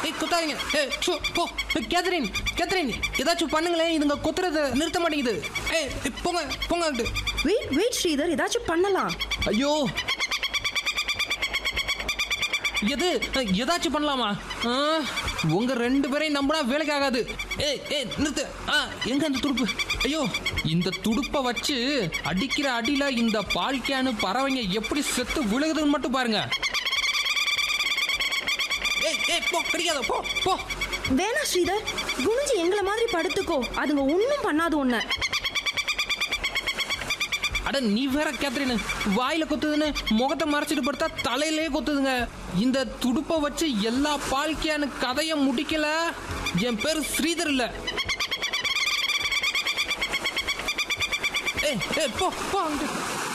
ஏய் குத்தாதீங்க ஏய் சோ போ ஏய், கேத்ரின் கேத்ரின் ஏதாச்சும் பண்ணுங்களேன் இதுங்க குத்துறத நிறுத்த மாட்டேங்குது ஏய் ஏய், போங்க போங்க அங்கிட்டு. வெயிட் வெயிட் ஸ்ரீதர் ஏதாச்சும் பண்ணலாம் ஐயோ எது ஏதாச்சும் பண்ணலாமா ஆ, உங்க ரெண்டு பேரையும் நம்பினா வேலைக்கு ஆகாது ஏய் ஏய் நிறுத்து ஆ எங்க அந்த துடுப்பு ஐயோ இந்த துடுப்பை வச்சு அடிக்கிற அடியில இந்த பால் கேனு பறவைங்க எப்படி செத்து விழுகுதுன்னு மட்டும் பாருங்க ஏய் ஏய் போ கிடைக்காத போ போ வேணா ஸ்ரீதர் குனிஞ்சு எங்களை மாதிரி படுத்துக்கோ அதுங்க ஒன்றும் பண்ணாது ஒன்ன அட நீ வேற கேத்ரின் வாயில கொத்துதுன்னு முகத்தை மறைச்சிட்டு படுத்தா தலையிலே கொத்துதுங்க இந்த துடுப்பை வச்சு எல்லா பால்கியானு கதையை முடிக்கல என் பேர் ஸ்ரீதர் இல்ல ஏய் ஏய் போ போ அங்கிட்டு.